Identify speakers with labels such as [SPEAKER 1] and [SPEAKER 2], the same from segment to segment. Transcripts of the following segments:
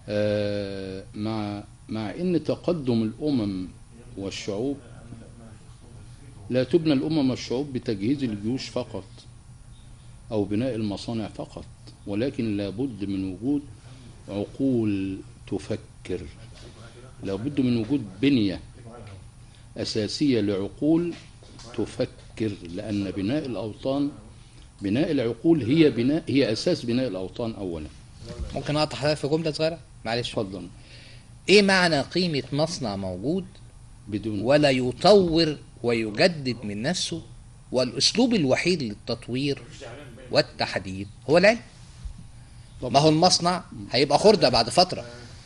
[SPEAKER 1] آه، مع مع ان تقدم الامم والشعوب لا تبنى الامم والشعوب بتجهيز الجيوش فقط او بناء المصانع فقط ولكن لابد من وجود عقول تفكر لابد من وجود بنيه اساسيه لعقول تفكر لان بناء الاوطان بناء العقول هي بناء هي اساس بناء الاوطان اولا
[SPEAKER 2] ممكن اقطع حضرتك في جمله صغيره معلش
[SPEAKER 1] اتفضل
[SPEAKER 2] ايه معنى قيمه مصنع موجود
[SPEAKER 1] بدون
[SPEAKER 2] ولا يطور ويجدد من نفسه والاسلوب الوحيد للتطوير والتحديث هو العلم
[SPEAKER 1] طبعا.
[SPEAKER 2] ما هو المصنع هيبقى خردة بعد فترة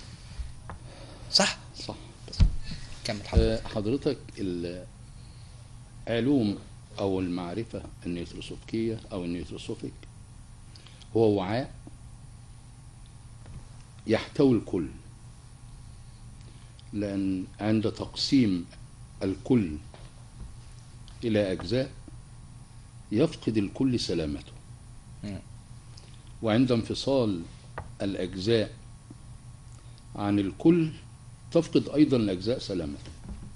[SPEAKER 2] صح
[SPEAKER 1] صح
[SPEAKER 2] كمل حضرتك
[SPEAKER 1] آه، حضرتك العلوم او المعرفه النيوتروسوفيكيه او النيوتروسوفيك هو وعاء يحتوي الكل لان عند تقسيم الكل الى اجزاء يفقد الكل سلامته
[SPEAKER 2] مم.
[SPEAKER 1] وعند انفصال الاجزاء عن الكل تفقد ايضا الاجزاء سلامته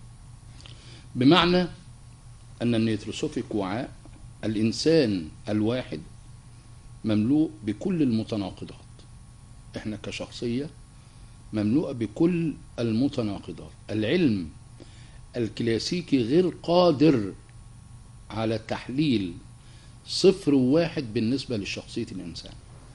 [SPEAKER 1] بمعنى ان النيتروسوفيك وعاء الانسان الواحد مملوء بكل المتناقضات احنا كشخصيه مملوءه بكل المتناقضات العلم الكلاسيكي غير قادر على تحليل صفر وواحد بالنسبه لشخصيه الانسان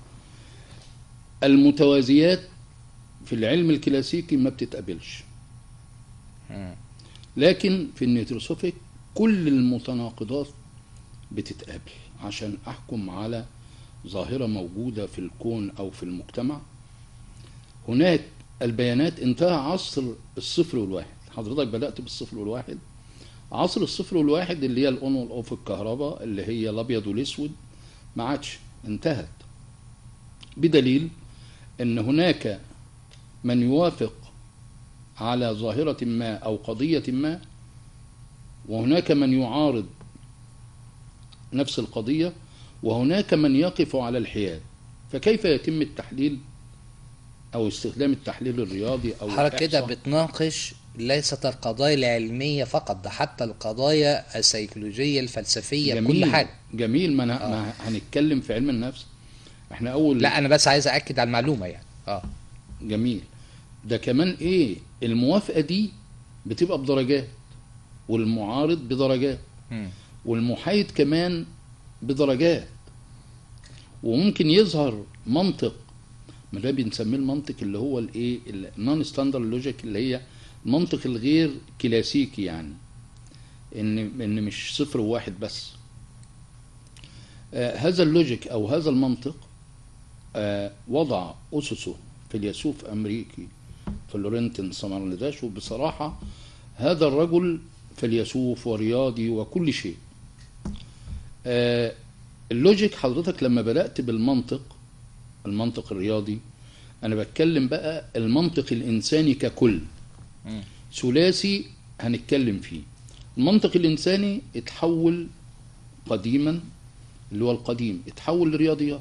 [SPEAKER 1] المتوازيات في العلم الكلاسيكي ما بتتقابلش
[SPEAKER 2] مم.
[SPEAKER 1] لكن في النيوتروسوفيك كل المتناقضات بتتقابل عشان احكم على ظاهره موجوده في الكون او في المجتمع هناك البيانات انتهى عصر الصفر والواحد حضرتك بدات بالصفر والواحد عصر الصفر والواحد اللي هي الاون والاوف الكهرباء اللي هي الابيض والاسود ما عادش انتهت بدليل ان هناك من يوافق على ظاهرة ما أو قضية ما وهناك من يعارض نفس القضية وهناك من يقف على الحياد فكيف يتم التحليل أو استخدام التحليل الرياضي أو
[SPEAKER 2] حضرتك كده
[SPEAKER 1] الإحصاء؟
[SPEAKER 2] بتناقش ليست القضايا العلمية فقط ده حتى القضايا السيكولوجية الفلسفية كل حاجة
[SPEAKER 1] جميل ما, أنا- ما هنتكلم في علم النفس احنا أول
[SPEAKER 2] لا أنا بس عايز أأكد على المعلومة يعني اه
[SPEAKER 1] جميل ده كمان ايه الموافقة دي بتبقى بدرجات والمعارض بدرجات
[SPEAKER 2] مم.
[SPEAKER 1] والمحايد كمان بدرجات وممكن يظهر منطق ما ده بنسميه المنطق اللي هو الايه النون ستاندرد لوجيك اللي هي المنطق الغير كلاسيكي يعني ان ان مش صفر وواحد بس آه هذا اللوجيك او هذا المنطق آه وضع اسسه فيلسوف امريكي فلورنتين سمرلداش وبصراحه هذا الرجل فيلسوف ورياضي وكل شيء آه اللوجيك حضرتك لما بدأت بالمنطق المنطق الرياضي أنا بتكلم بقى المنطق الإنساني ككل
[SPEAKER 2] مم.
[SPEAKER 1] ثلاثي هنتكلم فيه المنطق الإنساني اتحول قديما اللي هو القديم اتحول لرياضيات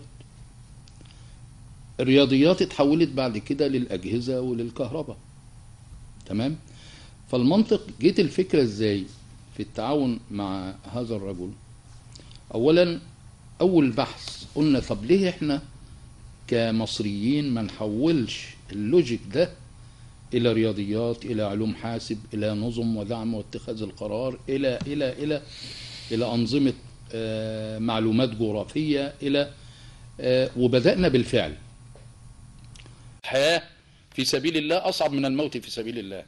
[SPEAKER 1] الرياضيات اتحولت بعد كده للأجهزة وللكهرباء تمام فالمنطق جيت الفكرة ازاي في التعاون مع هذا الرجل اولا اول بحث قلنا طب ليه احنا كمصريين ما نحولش اللوجيك ده الى رياضيات الى علوم حاسب الى نظم ودعم واتخاذ القرار الى الى الى الى انظمه آه، معلومات جغرافيه الى آه، وبدانا بالفعل الحياه في سبيل الله اصعب من الموت في سبيل الله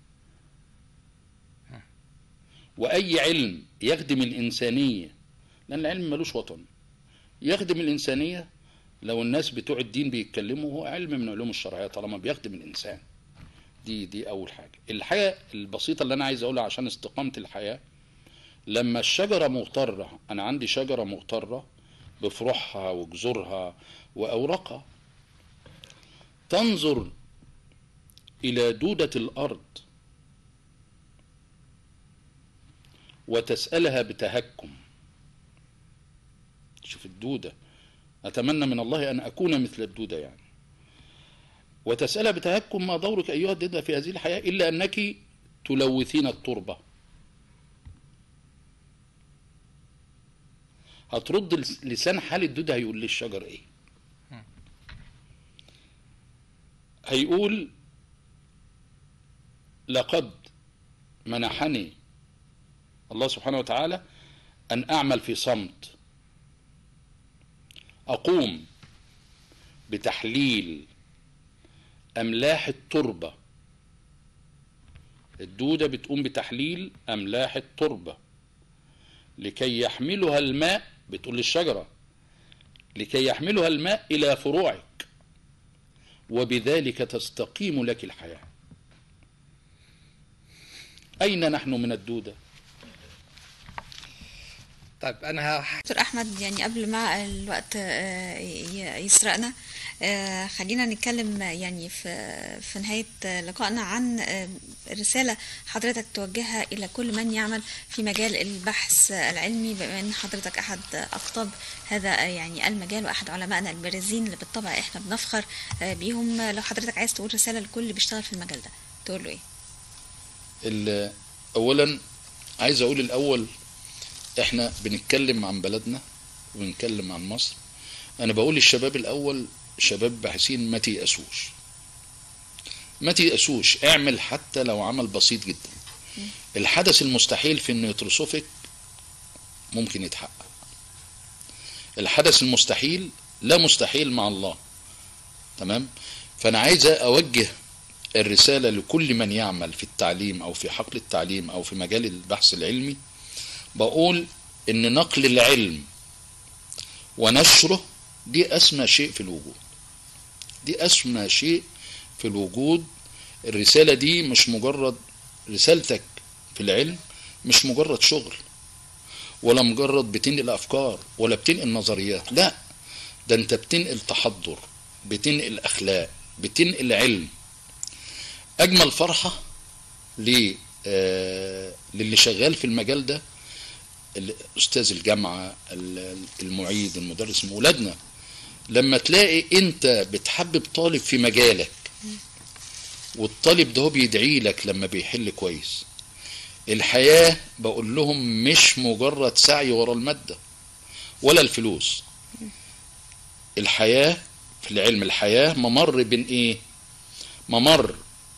[SPEAKER 1] واي علم يخدم الانسانيه لان العلم ملوش وطن يخدم الانسانيه لو الناس بتوع الدين بيتكلموا هو علم من علوم الشرعيه طالما بيخدم الانسان دي دي اول حاجه الحاجه البسيطه اللي انا عايز اقولها عشان استقامه الحياه لما الشجره مغتره انا عندي شجره مغتره بفروعها وجذورها واوراقها تنظر الى دوده الارض وتسألها بتهكم شوف الدودة أتمنى من الله أن أكون مثل الدودة يعني وتسألها بتهكم ما دورك أيها الدودة في هذه الحياة إلا أنك تلوثين التربة هترد لس- لسان حال الدودة هيقول للشجر ايه هيقول لقد منحني الله سبحانه وتعالى أن أعمل في صمت أقوم بتحليل أملاح التربة الدودة بتقوم بتحليل أملاح التربة لكي يحملها الماء بتقول للشجرة لكي يحملها الماء إلى فروعك وبذلك تستقيم لك الحياة أين نحن من الدودة
[SPEAKER 2] طيب انا ه-
[SPEAKER 3] دكتور احمد يعني قبل ما الوقت آه، ي- يسرقنا آه، خلينا نتكلم يعني في في نهايه لقائنا عن آه، رساله حضرتك توجهها الى كل من يعمل في مجال البحث العلمي بما ان حضرتك احد اقطاب هذا يعني المجال واحد علمائنا البارزين اللي بالطبع احنا بنفخر آه، بيهم لو حضرتك عايز تقول رساله لكل اللي بيشتغل في المجال ده تقول له ايه
[SPEAKER 1] ال- أولا عايز أقول الأول إحنا بنتكلم عن بلدنا وبنتكلم عن مصر أنا بقول للشباب الأول شباب باحثين ما تيأسوش ما تيأسوش اعمل حتى لو عمل بسيط جدا الحدث المستحيل في النيوتروسوفيك ممكن يتحقق الحدث المستحيل لا مستحيل مع الله تمام فأنا عايز أوجه الرسالة لكل من يعمل في التعليم أو في حقل التعليم أو في مجال البحث العلمي بقول إن نقل العلم ونشره دي أسمى شيء في الوجود دي أسمى شيء في الوجود الرسالة دي مش مجرد رسالتك في العلم مش مجرد شغل ولا مجرد بتنقل أفكار ولا بتنقل نظريات لا ده أنت بتنقل تحضر بتنقل أخلاق بتنقل علم اجمل فرحه ل آه، للي شغال في المجال ده ال- استاذ الجامعه ال- المعيد المدرس من ولادنا لما تلاقي انت بتحبب طالب في مجالك والطالب ده هو بيدعي لك لما بيحل كويس الحياه بقول لهم مش مجرد سعي ورا الماده ولا الفلوس الحياه في العلم الحياه ممر بين ايه ممر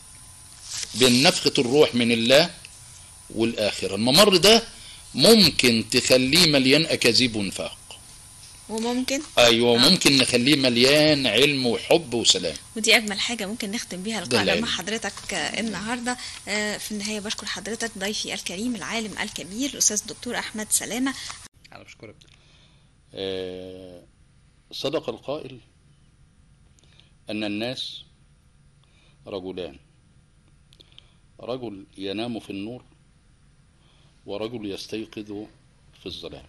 [SPEAKER 1] بين نفخة الروح من الله والآخرة الممر ده ممكن تخليه مليان أكاذيب ونفاق
[SPEAKER 3] وممكن
[SPEAKER 1] أيوة
[SPEAKER 3] آه.
[SPEAKER 1] ممكن نخليه مليان علم وحب وسلام
[SPEAKER 3] ودي اجمل حاجه ممكن نختم بيها
[SPEAKER 1] ده
[SPEAKER 3] لقائنا
[SPEAKER 1] العلم.
[SPEAKER 3] مع حضرتك آه، النهارده آه، في النهايه بشكر حضرتك ضيفي الكريم العالم الكبير الاستاذ الدكتور احمد سلامه
[SPEAKER 2] انا بشكرك
[SPEAKER 1] آه، صدق القائل أن الناس رجلان رجل ينام في النور ورجل يستيقظ في الظلام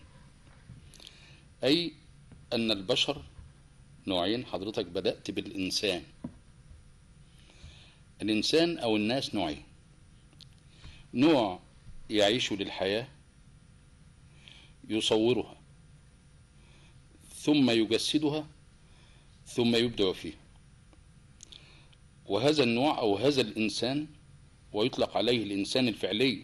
[SPEAKER 1] أي أن البشر نوعين حضرتك بدأت بالإنسان الإنسان أو الناس نوعين نوع يعيش للحياة يصورها ثم يجسدها ثم يبدع فيها وهذا النوع أو هذا الإنسان ويطلق عليه الإنسان الفعلي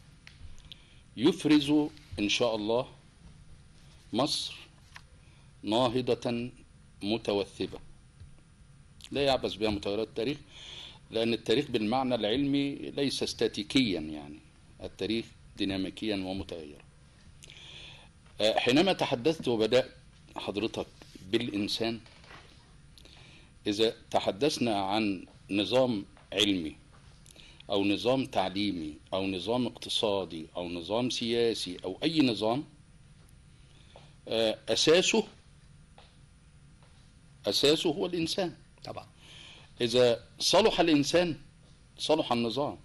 [SPEAKER 1] يفرز إن شاء الله مصر ناهضة متوثبة لا يعبث بها متغيرات التاريخ لأن التاريخ بالمعنى العلمي ليس استاتيكيا يعني التاريخ ديناميكيا ومتغيرا آه، حينما تحدثت وبدأت حضرتك بالإنسان إذا تحدثنا عن نظام علمي أو نظام تعليمي أو نظام اقتصادي أو نظام سياسي أو أي نظام آه، أساسه أساسه هو الإنسان
[SPEAKER 2] طبعا
[SPEAKER 1] إذا صلح الإنسان صلح النظام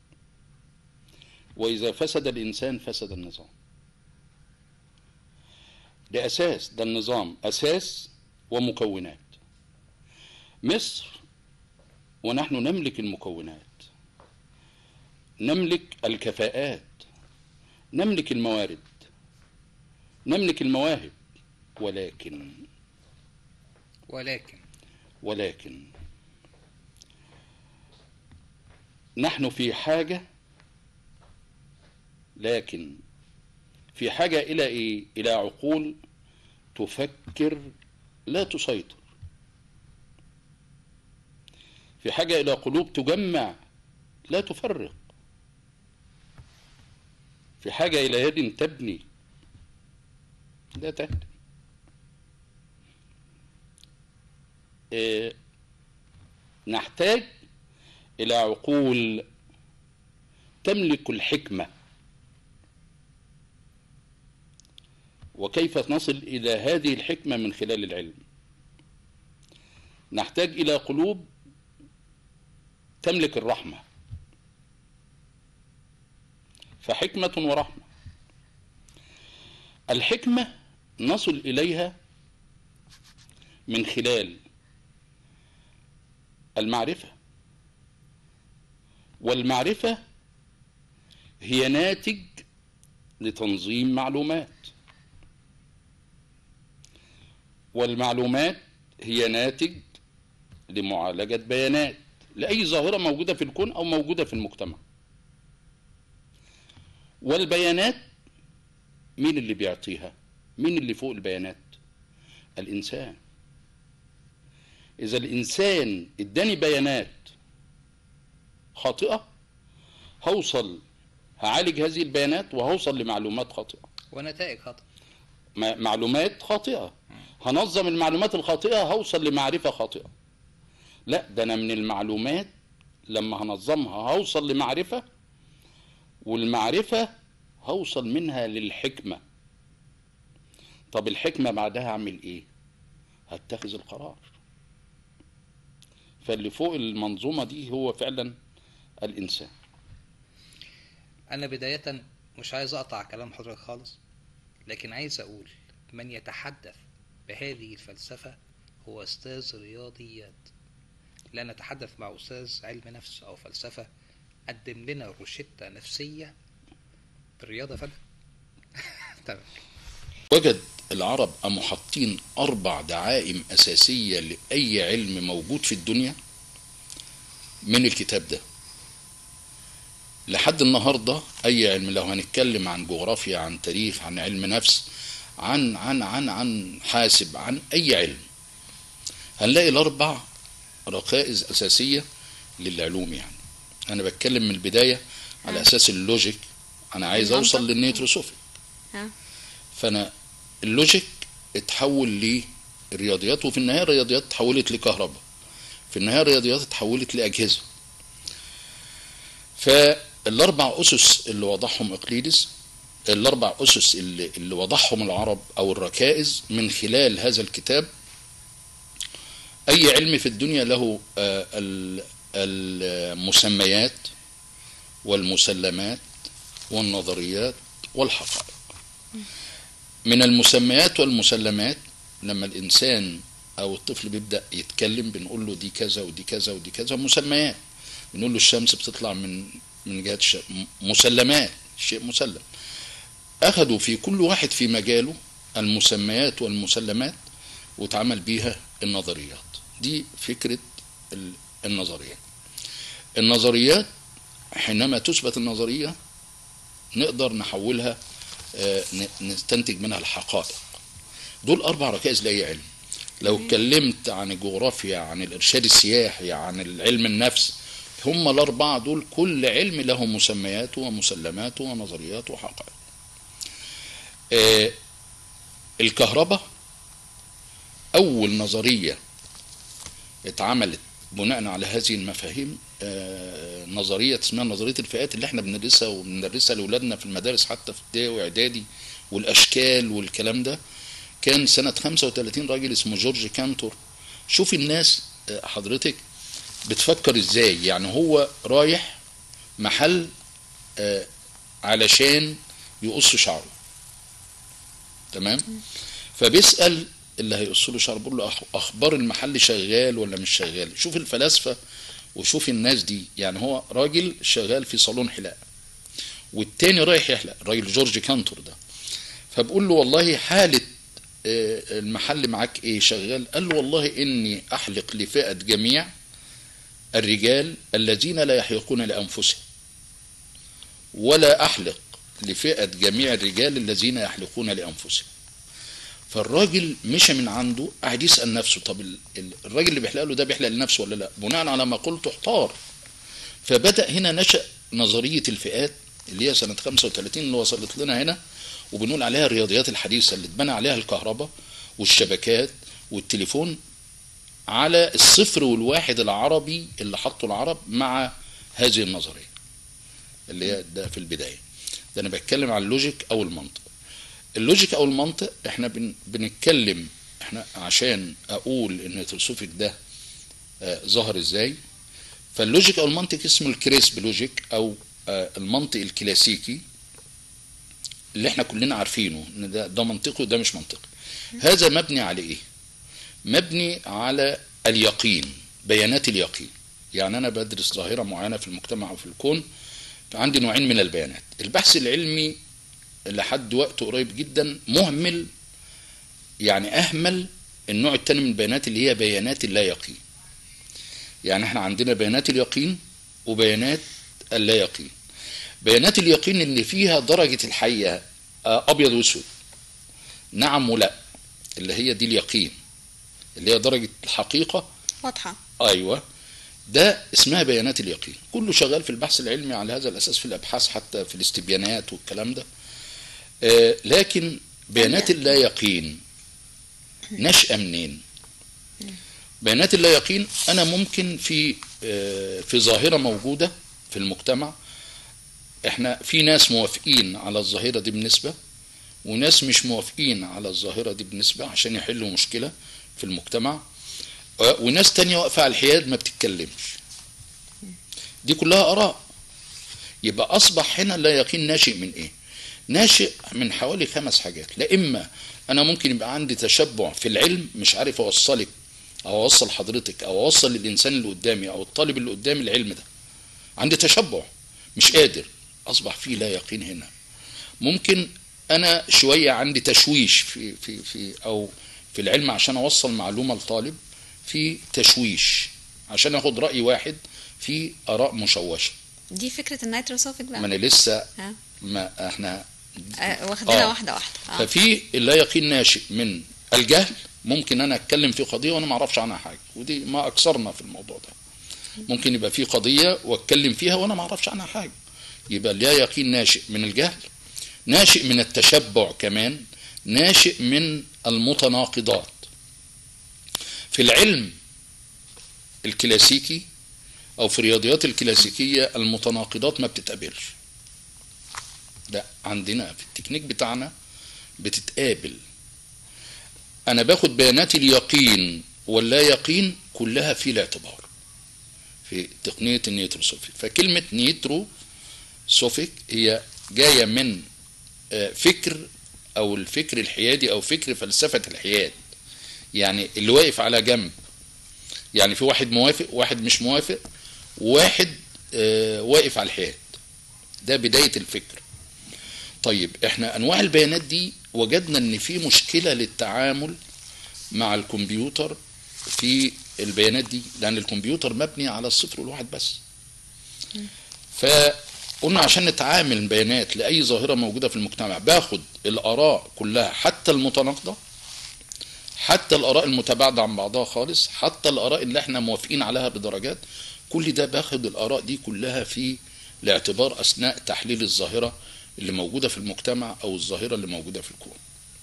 [SPEAKER 1] وإذا فسد الإنسان فسد النظام ده أساس ده النظام أساس ومكونات مصر ونحن نملك المكونات نملك الكفاءات نملك الموارد نملك المواهب ولكن
[SPEAKER 2] ولكن
[SPEAKER 1] ولكن نحن في حاجة لكن في حاجة إلى إيه؟ إلى عقول تفكر لا تسيطر في حاجة إلى قلوب تجمع لا تفرق في حاجة إلى يد تبني لا تهدم إيه نحتاج إلى عقول تملك الحكمة وكيف نصل إلى هذه الحكمة من خلال العلم نحتاج إلى قلوب تملك الرحمة فحكمة ورحمة الحكمة نصل إليها من خلال المعرفة والمعرفة هي ناتج لتنظيم معلومات والمعلومات هي ناتج لمعالجة بيانات لأي ظاهرة موجودة في الكون أو موجودة في المجتمع والبيانات مين اللي بيعطيها مين اللي فوق البيانات الإنسان إذا الإنسان اداني بيانات خاطئة هوصل هعالج هذه البيانات وهوصل لمعلومات خاطئة
[SPEAKER 2] ونتائج خطأ
[SPEAKER 1] م- معلومات خاطئة هنظم المعلومات الخاطئة هوصل لمعرفة خاطئة لا ده أنا من المعلومات لما هنظمها هوصل لمعرفة والمعرفة هوصل منها للحكمة طب الحكمة بعدها أعمل إيه هتخذ القرار فاللي فوق المنظومة دي هو فعلا الإنسان
[SPEAKER 2] أنا بداية مش عايز أقطع كلام حضرتك خالص لكن عايز أقول من يتحدث بهذه الفلسفة هو أستاذ رياضيات لا نتحدث مع أستاذ علم نفس أو فلسفة قدم لنا روشتة نفسية بالرياضة فلا تمام
[SPEAKER 1] وجد العرب قاموا حاطين أربع دعائم أساسية لأي علم موجود في الدنيا من الكتاب ده لحد النهاردة أي علم لو هنتكلم عن جغرافيا عن تاريخ عن علم نفس عن عن عن عن حاسب عن أي علم هنلاقي الأربع ركائز أساسية للعلوم يعني أنا بتكلم من البداية على
[SPEAKER 3] آه.
[SPEAKER 1] أساس اللوجيك أنا عايز
[SPEAKER 3] المنطق.
[SPEAKER 1] أوصل للنيوتروسوفي
[SPEAKER 3] ها
[SPEAKER 1] فانا اللوجيك اتحول للرياضيات وفي النهايه الرياضيات اتحولت لكهرباء في النهايه الرياضيات اتحولت لاجهزه فالاربع اسس اللي وضعهم اقليدس الاربع اسس اللي, اللي وضعهم العرب او الركائز من خلال هذا الكتاب اي علم في الدنيا له آه، ال- المسميات والمسلمات والنظريات والحقائق من المسميات والمسلمات لما الانسان او الطفل بيبدا يتكلم بنقول له دي كذا ودي كذا ودي كذا مسميات بنقول له الشمس بتطلع من من جهه الش... مسلمات شيء مسلم اخذوا في كل واحد في مجاله المسميات والمسلمات واتعمل بيها النظريات دي فكره ال- النظريات النظريات حينما تثبت النظريه نقدر نحولها آه، ن- نستنتج منها الحقائق دول اربع ركائز لاي علم لو اتكلمت عن الجغرافيا عن الارشاد السياحي عن العلم النفس هم الاربعه دول كل علم له مسمياته ومسلماته ونظرياته وحقائق آه، الكهرباء اول نظريه اتعملت بناء على هذه المفاهيم آه، نظريه اسمها نظريه الفئات اللي احنا بندرسها وبندرسها لاولادنا في المدارس حتى في ابتدائي واعدادي والاشكال والكلام ده كان سنه 35 راجل اسمه جورج كانتور شوف الناس آه، حضرتك بتفكر ازاي يعني هو رايح محل آه، علشان يقص شعره تمام فبيسال اللي هيقص له شعره بيقول له أخ- اخبار المحل شغال ولا مش شغال شوف الفلاسفه وشوف الناس دي يعني هو راجل شغال في صالون حلاقه والتاني رايح يحلق الراجل جورج كانتور ده فبقول له والله حاله آه، المحل معاك ايه شغال قال له والله اني احلق لفئه جميع الرجال الذين لا يحلقون لأنفسهم ولا أحلق لفئة جميع الرجال الذين يحلقون لأنفسهم فالراجل مشى من عنده قاعد يسأل نفسه طب ال- ال- الراجل اللي بيحلق له ده بيحلق لنفسه ولا لا بناء على ما قلت احتار فبدأ هنا نشأ نظرية الفئات اللي هي سنة 35 اللي وصلت لنا هنا وبنقول عليها الرياضيات الحديثة اللي اتبنى عليها الكهرباء والشبكات والتليفون على الصفر والواحد العربي اللي حطه العرب مع هذه النظرية اللي هي ده في البداية ده أنا بتكلم عن اللوجيك أو المنطق اللوجيك أو المنطق احنا بن بنتكلم احنا عشان أقول إن الفلسفك ده آه ظهر إزاي فاللوجيك أو المنطق اسمه الكريسب لوجيك أو آه المنطق الكلاسيكي اللي احنا كلنا عارفينه ان ده ده منطقي وده مش منطقي هذا مبني على ايه مبني على اليقين بيانات اليقين يعني انا بدرس ظاهره معينه في المجتمع او في الكون عندي نوعين من البيانات البحث العلمي لحد وقت قريب جدا مهمل يعني اهمل النوع الثاني من البيانات اللي هي بيانات اللا يقين يعني احنا عندنا بيانات اليقين وبيانات اللا يقين بيانات اليقين اللي فيها درجة الحقيقة آه، أبيض وأسود نعم ولا اللي هي دي اليقين اللي هي درجة الحقيقة
[SPEAKER 3] واضحة
[SPEAKER 1] أيوة ده اسمها بيانات اليقين كله شغال في البحث العلمي على هذا الأساس في الأبحاث حتى في الاستبيانات والكلام ده آه، لكن بيانات اللا يقين نشأة منين بيانات اللا يقين أنا ممكن في آه، في ظاهرة موجودة في المجتمع احنا في ناس موافقين على الظاهرة دي بنسبة وناس مش موافقين على الظاهرة دي بنسبة عشان يحلوا مشكلة في المجتمع آه، وناس تانية واقفة على الحياد ما بتتكلمش دي كلها آراء يبقى أصبح هنا لا يقين ناشئ من إيه ناشئ من حوالي خمس حاجات لا إما أنا ممكن يبقى عندي تشبع في العلم مش عارف أوصلك أو أوصل حضرتك أو أوصل للإنسان اللي قدامي أو الطالب اللي قدامي العلم ده عندي تشبع مش قادر أصبح في لا يقين هنا ممكن أنا شوية عندي تشويش في في في أو في العلم عشان أوصل معلومة لطالب في تشويش عشان اخد راي واحد في اراء مشوشه
[SPEAKER 3] دي فكرة النيتروسوفيك بقى
[SPEAKER 1] ما انا لسه
[SPEAKER 3] ها
[SPEAKER 1] ما احنا
[SPEAKER 3] آه، واخدينها
[SPEAKER 1] آه.
[SPEAKER 3] واحدة واحدة آه.
[SPEAKER 1] ففي اللا يقين ناشئ من الجهل ممكن انا اتكلم في قضيه وانا ما اعرفش عنها حاجه ودي ما اكثرنا في الموضوع ده ممكن يبقى في قضيه واتكلم فيها وانا ما اعرفش عنها حاجه يبقى لا يقين ناشئ من الجهل ناشئ من التشبع كمان ناشئ من المتناقضات في العلم الكلاسيكي او في الرياضيات الكلاسيكيه المتناقضات ما بتتقابلش لا عندنا في التكنيك بتاعنا بتتقابل انا باخد بيانات اليقين واللا يقين كلها في الاعتبار في تقنيه النيتروسوفيك فكلمه نيترو سوفيك هي جايه من آه، فكر او الفكر الحيادي او فكر فلسفه الحياد يعني اللي واقف على جنب يعني في واحد موافق واحد مش موافق واحد آه، واقف على الحياد ده بدايه الفكر طيب احنا انواع البيانات دي وجدنا ان في مشكله للتعامل مع الكمبيوتر في البيانات دي لان الكمبيوتر مبني على الصفر والواحد بس فقلنا عشان نتعامل بيانات لاي ظاهره موجوده في المجتمع باخد الاراء كلها حتى المتناقضه حتى الاراء المتباعده عن بعضها خالص حتى الاراء اللي احنا موافقين عليها بدرجات كل ده باخد الاراء دي كلها في الاعتبار اثناء تحليل الظاهره اللي موجوده في المجتمع او الظاهره اللي موجوده في الكون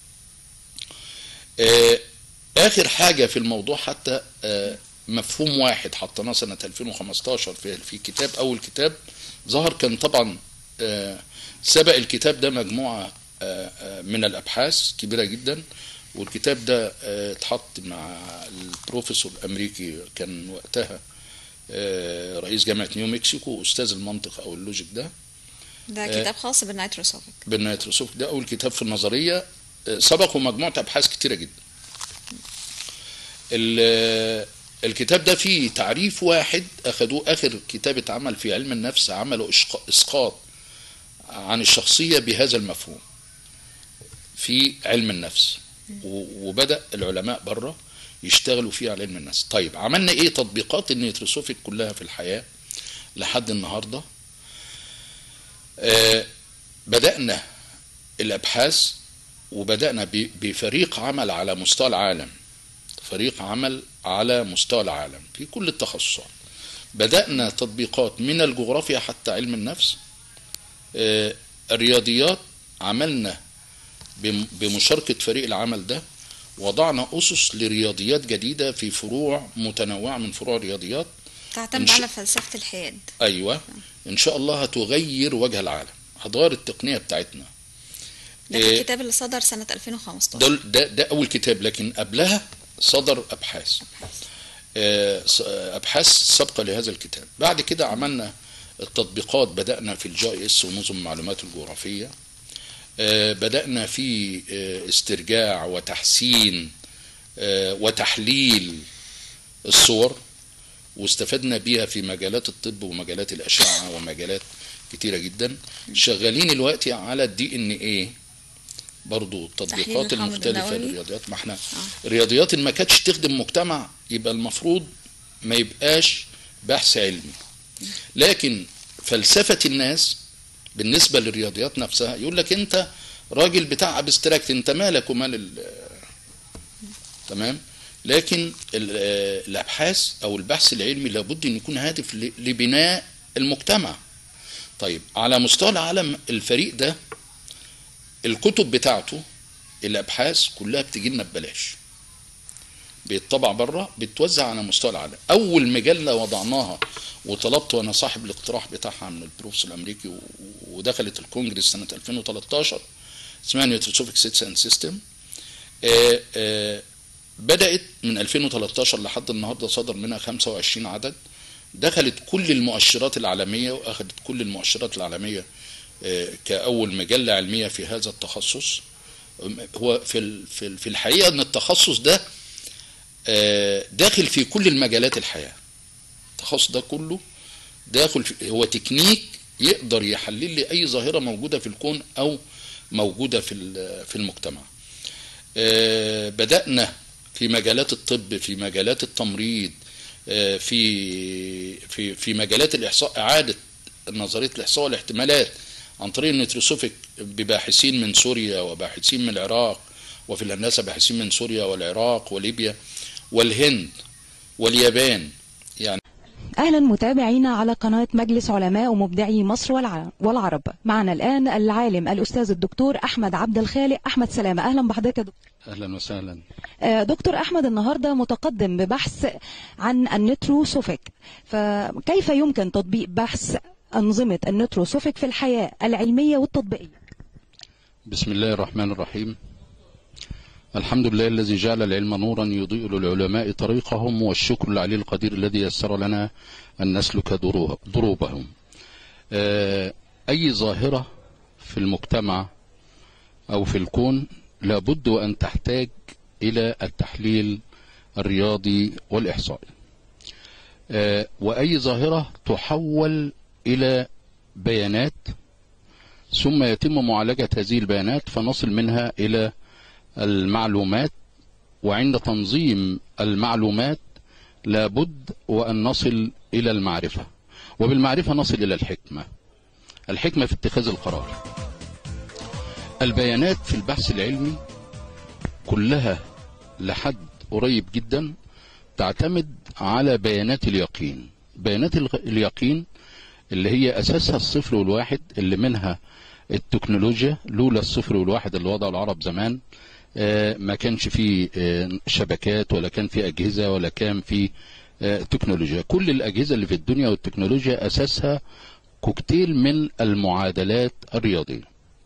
[SPEAKER 1] آه، اخر حاجه في الموضوع حتى آه، مفهوم واحد حطيناه سنه 2015 في في كتاب اول كتاب ظهر كان طبعا آه، سبق الكتاب ده مجموعه آه، آه، من الابحاث كبيره جدا والكتاب ده آه، اتحط مع البروفيسور الامريكي كان وقتها آه، رئيس جامعه نيو مكسيكو استاذ المنطق او اللوجيك ده
[SPEAKER 3] ده
[SPEAKER 1] آه.
[SPEAKER 3] كتاب خاص بالنيتروسوفيك
[SPEAKER 1] بالنيتروسوفت ده اول كتاب في النظريه آه، سبقه مجموعه ابحاث كتيره جدا ال- الكتاب ده فيه تعريف واحد اخدوه اخر كتاب اتعمل في علم النفس عملوا إشق- اسقاط عن الشخصيه بهذا المفهوم في علم النفس و- وبدا العلماء بره يشتغلوا فيه على علم النفس طيب عملنا ايه تطبيقات النيوتروسوفيك كلها في الحياه لحد النهارده آه بدانا الابحاث وبدانا ب- بفريق عمل على مستوى العالم فريق عمل على مستوى العالم في كل التخصصات بدانا تطبيقات من الجغرافيا حتى علم النفس آه، الرياضيات عملنا بم- بمشاركة فريق العمل ده وضعنا أسس لرياضيات جديدة في فروع متنوعة من فروع الرياضيات
[SPEAKER 3] تعتمد
[SPEAKER 1] إنش-
[SPEAKER 3] على فلسفة الحياد
[SPEAKER 1] أيوة إن شاء الله هتغير وجه العالم هتغير التقنية بتاعتنا
[SPEAKER 3] ده
[SPEAKER 1] إيه.
[SPEAKER 3] الكتاب اللي صدر سنة 2015
[SPEAKER 1] ده, ده, ده أول كتاب لكن قبلها صدر أبحاث آه، س- آه، أبحاث سابقة لهذا الكتاب بعد كده عملنا التطبيقات بدأنا في الجي اس ونظم المعلومات الجغرافية آه، بدأنا في آه، استرجاع وتحسين آه، وتحليل الصور واستفدنا بيها في مجالات الطب ومجالات الأشعة ومجالات كتيرة جدا شغالين دلوقتي على الدي ان ايه برضو التطبيقات
[SPEAKER 3] تحليل الحمض
[SPEAKER 1] المختلفة
[SPEAKER 3] النووي.
[SPEAKER 1] للرياضيات ما احنا الرياضيات اللي ما كانتش تخدم مجتمع يبقى المفروض ما يبقاش بحث علمي لكن فلسفة الناس بالنسبة للرياضيات نفسها يقول لك انت راجل بتاع ابستراكت انت مالك ومال ال- تمام لكن ال- آه، الابحاث او البحث العلمي لابد ان يكون هادف ل- لبناء المجتمع طيب على مستوى العالم الفريق ده الكتب بتاعته الابحاث كلها بتجي لنا ببلاش بيطبع بره بتوزع على مستوى العالم اول مجله وضعناها وطلبت وانا صاحب الاقتراح بتاعها من البروفيسور الامريكي و- ودخلت الكونجرس سنه 2013 اسمها نيوتروسوفيك سيتس اند سيستم بدات من 2013 لحد النهارده صدر منها 25 عدد دخلت كل المؤشرات العالميه واخذت كل المؤشرات العالميه آه، كاول مجله علميه في هذا التخصص هو في ال- في ال- في الحقيقه ان التخصص ده آه، داخل في كل المجالات الحياه التخصص ده كله داخل في هو تكنيك يقدر يحلل لي اي ظاهره موجوده في الكون او موجوده في ال- في المجتمع آه، بدانا في مجالات الطب في مجالات التمريض آه، في في في مجالات الاحصاء اعاده نظريه الاحصاء والاحتمالات عن طريق النيوتروسوفيك بباحثين من سوريا وباحثين من العراق وفي الهندسه باحثين من سوريا والعراق وليبيا والهند واليابان يعني
[SPEAKER 4] أهلا متابعينا على قناة مجلس علماء ومبدعي مصر والع- والعرب معنا الآن العالم الأستاذ الدكتور أحمد عبد الخالق أحمد سلامة أهلا بحضرتك يا دكتور
[SPEAKER 1] اهلا وسهلا
[SPEAKER 4] آه، دكتور أحمد النهاردة متقدم ببحث عن النتروسوفيك فكيف يمكن تطبيق بحث أنظمة النتروسوفيك في الحياة العلمية والتطبيقية
[SPEAKER 1] بسم الله الرحمن الرحيم الحمد لله الذي جعل العلم نورا يضيء للعلماء طريقهم والشكر العلي القدير الذي يسر لنا أن نسلك درو- دروبهم آه، أي ظاهرة في المجتمع أو في الكون لابد أن تحتاج إلى التحليل الرياضي والإحصائي آه، وأي ظاهرة تحول إلى بيانات ثم يتم معالجة هذه البيانات فنصل منها إلى المعلومات وعند تنظيم المعلومات لابد وأن نصل إلى المعرفة وبالمعرفة نصل إلى الحكمة الحكمة في اتخاذ القرار البيانات في البحث العلمي كلها لحد قريب جدا تعتمد على بيانات اليقين بيانات الغ- اليقين اللي هي اساسها الصفر والواحد اللي منها التكنولوجيا لولا الصفر والواحد اللي وضعه العرب زمان آه، ما كانش فيه آه، شبكات ولا كان في اجهزه ولا كان في آه، تكنولوجيا كل الاجهزه اللي في الدنيا والتكنولوجيا اساسها كوكتيل من المعادلات الرياضيه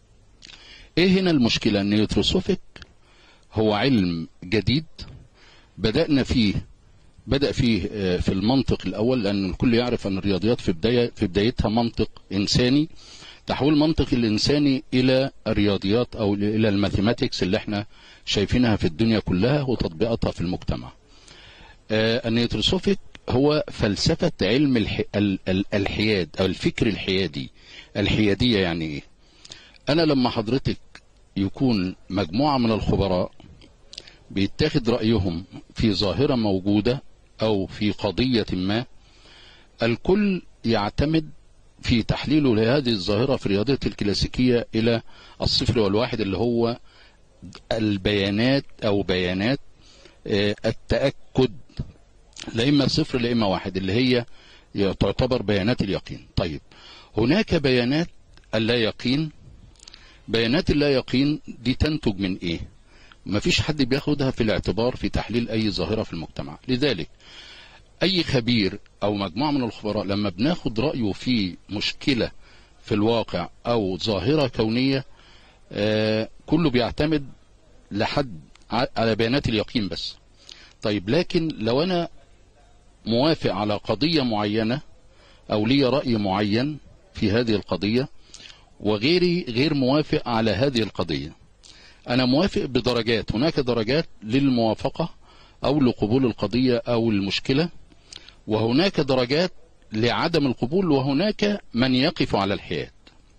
[SPEAKER 1] ايه هنا المشكله النيوتروسوفيك هو علم جديد بدانا فيه بدأ فيه آه، في المنطق الأول لأن الكل يعرف أن الرياضيات في بداية في بدايتها منطق إنساني تحويل المنطق الإنساني إلى الرياضيات أو إلى الماثيماتكس اللي احنا شايفينها في الدنيا كلها وتطبيقاتها في المجتمع. آه، النيوتروسوفيك هو فلسفة علم الح... ال- ال- الحياد أو الفكر الحيادي. الحيادية يعني إيه؟ أنا لما حضرتك يكون مجموعة من الخبراء بيتاخد رأيهم في ظاهرة موجودة أو في قضية ما الكل يعتمد في تحليله لهذه الظاهرة في الرياضية الكلاسيكية إلى الصفر والواحد اللي هو البيانات أو بيانات آه، التأكد لا إما صفر لا إما واحد اللي هي تعتبر بيانات اليقين طيب هناك بيانات اللا يقين بيانات اللا يقين دي تنتج من إيه مفيش حد بياخدها في الاعتبار في تحليل أي ظاهرة في المجتمع لذلك أي خبير أو مجموعة من الخبراء لما بناخد رأيه في مشكلة في الواقع أو ظاهرة كونية آه كله بيعتمد لحد ع- على بيانات اليقين بس طيب لكن لو أنا موافق على قضية معينة أو لي رأي معين في هذه القضية وغيري غير موافق على هذه القضية أنا موافق بدرجات هناك درجات للموافقة أو لقبول القضية أو المشكلة وهناك درجات لعدم القبول وهناك من يقف على الحياد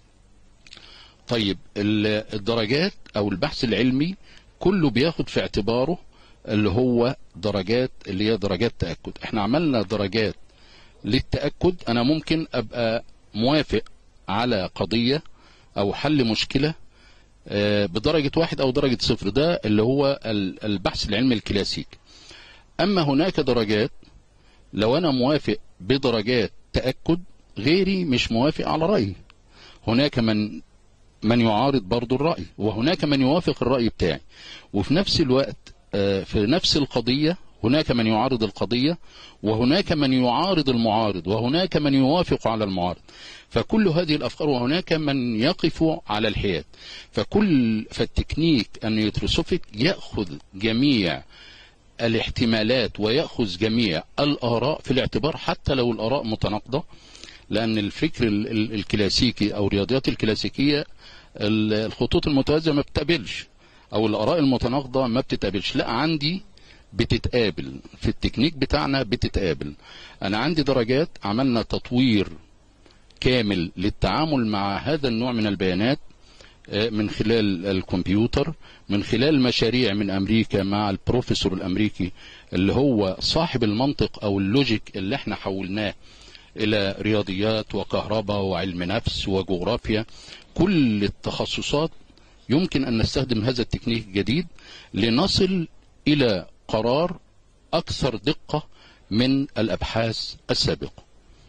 [SPEAKER 1] طيب ال- الدرجات أو البحث العلمي كله بياخد في اعتباره اللي هو درجات اللي هي درجات تأكد احنا عملنا درجات للتأكد أنا ممكن أبقى موافق على قضية أو حل مشكلة آه، بدرجة واحد أو درجة صفر ده اللي هو ال- البحث العلمي الكلاسيكي أما هناك درجات لو أنا موافق بدرجات تأكد غيري مش موافق على رأيي هناك من من يعارض برضو الرأي وهناك من يوافق الرأي بتاعي وفي نفس الوقت آه، في نفس القضية هناك من يعارض القضية وهناك من يعارض المعارض وهناك من يوافق على المعارض فكل هذه الأفكار وهناك من يقف على الحياد فكل فالتكنيك النيوتروسوفيك يأخذ جميع الاحتمالات ويأخذ جميع الآراء في الاعتبار حتى لو الآراء متناقضة لأن الفكر ال- ال- الكلاسيكي أو الرياضيات الكلاسيكية ال- الخطوط المتوازية ما بتقابلش أو الآراء المتناقضة ما بتتقابلش لا عندي بتتقابل في التكنيك بتاعنا بتتقابل أنا عندي درجات عملنا تطوير كامل للتعامل مع هذا النوع من البيانات آه، من خلال الكمبيوتر من خلال مشاريع من امريكا مع البروفيسور الامريكي اللي هو صاحب المنطق او اللوجيك اللي احنا حولناه الى رياضيات وكهرباء وعلم نفس وجغرافيا كل التخصصات يمكن ان نستخدم هذا التكنيك الجديد لنصل الى قرار اكثر دقه من الابحاث السابقه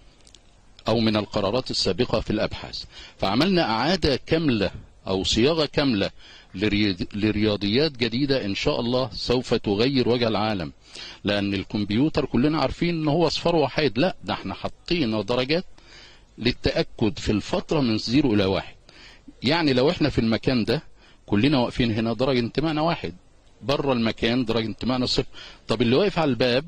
[SPEAKER 1] او من القرارات السابقه في الابحاث فعملنا اعاده كامله او صياغه كامله لرياض- لرياضيات جديده ان شاء الله سوف تغير وجه العالم لان الكمبيوتر كلنا عارفين ان هو اصفار وحيد لا ده احنا حاطين درجات للتاكد في الفتره من زيرو الى واحد يعني لو احنا في المكان ده كلنا واقفين هنا درجه انتمائنا واحد بره المكان درجه انتمائنا صفر طب اللي واقف على الباب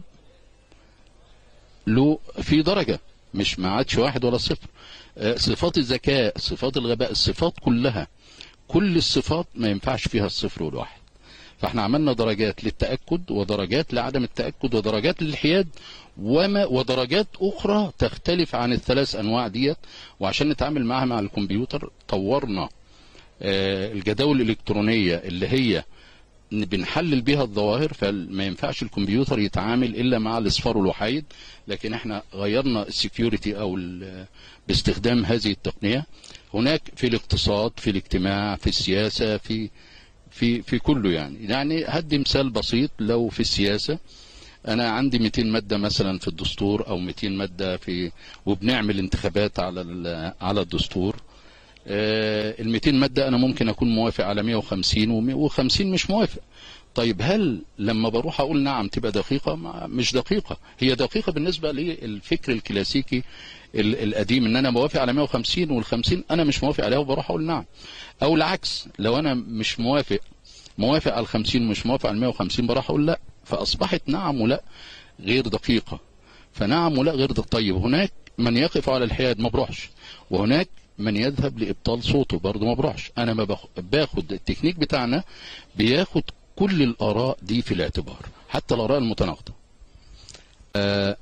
[SPEAKER 1] له في درجة مش ما عادش واحد ولا صفر آه، صفات الذكاء صفات الغباء الصفات كلها كل الصفات ما ينفعش فيها الصفر والواحد فاحنا عملنا درجات للتأكد ودرجات لعدم التأكد ودرجات للحياد وما ودرجات أخرى تختلف عن الثلاث أنواع ديت وعشان نتعامل معها مع الكمبيوتر طورنا آه، الجداول الإلكترونية اللي هي إن بنحلل بيها الظواهر فما ينفعش الكمبيوتر يتعامل الا مع الاصفار والوحيد لكن احنا غيرنا السكيورتي او ال- باستخدام هذه التقنيه هناك في الاقتصاد في الاجتماع في السياسه في في في كله يعني يعني هدي مثال بسيط لو في السياسه انا عندي 200 ماده مثلا في الدستور او 200 ماده في وبنعمل انتخابات على ال- على الدستور ال 200 ماده انا ممكن اكون موافق على 150 و50 مش موافق طيب هل لما بروح اقول نعم تبقى دقيقه ما مش دقيقه هي دقيقه بالنسبه للفكر الكلاسيكي ال- القديم ان انا موافق على 150 وال50 انا مش موافق عليها وبروح اقول نعم او العكس لو انا مش موافق موافق على ال50 ومش موافق على ال 150 بروح اقول لا فاصبحت نعم ولا غير دقيقه فنعم ولا غير دقيقة طيب هناك من يقف على الحياد ما بروحش وهناك من يذهب لابطال صوته برضه ما بروحش انا ما باخ- باخد التكنيك بتاعنا بياخد كل الاراء دي في الاعتبار حتى الاراء المتناقضه آه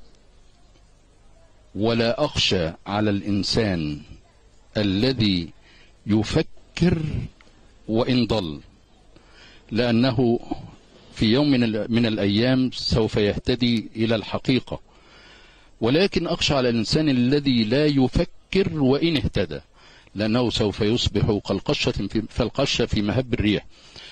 [SPEAKER 1] ولا اخشى على الانسان الذي يفكر وان ضل لانه في يوم من, ال- من الأيام سوف يهتدي إلى الحقيقة ولكن أخشى على الإنسان الذي لا يفكر وإن اهتدى لأنه سوف يصبح كالقشة في, كالقشة في مهب الريح